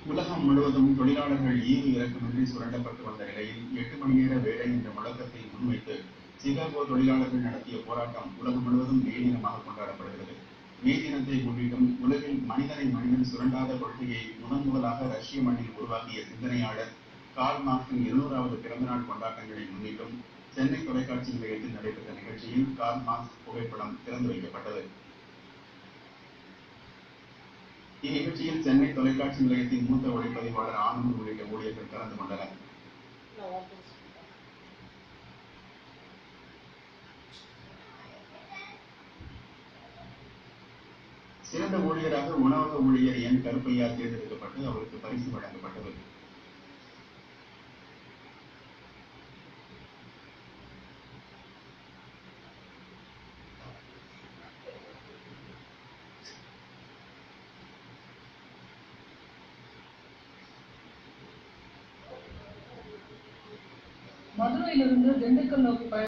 உலகம் முழுவதும் தொழிலாளர்கள் ஈவு இறக்கமின்றி சுரண்டப்பட்டு வந்த நிலையில் எட்டு மணி நேர வேலை என்ற முழக்கத்தை முன்வைத்து சிகாகோ தொழிலாளர்கள் நடத்திய போராட்டம் உலகம் முழுவதும் மே தினமாக கொண்டாடப்படுகிறது மே தினத்தை முன்னிட்டும் உலகில் மனிதனை மனிதன் சுரண்டாத கொள்கையை முதன் முதலாக ரஷ்ய மண்ணில் உருவாக்கிய சிந்தனையாளர் கார்ல் மார்க்சின் இருநூறாவது பிறந்தநாள் கொண்டாட்டங்களை முன்னிட்டும் சென்னை தொலைக்காட்சி நிலையத்தில் நடைபெற்ற நிகழ்ச்சியில் கார்ல் மார்க்ஸ் புகைப்படம் திறந்து வைக்கப்பட்டது இந்நிகழ்ச்சியில் சென்னை தொலைக்காட்சி நிலையத்தின் மூத்த ஒளிப்பதிவாளர் ஆனந்த் உள்ளிட்ட ஊழியர்கள் கலந்து கொண்டனர் சிறந்த ஊழியராக உணவக ஊழியர் என் கருப்பையா தேர்ந்தெடுக்கப்பட்டு அவருக்கு பரிசு வழங்கப்பட்டது மதுரையிலிருந்து திண்டுக்கல் நோக்கி பயணம்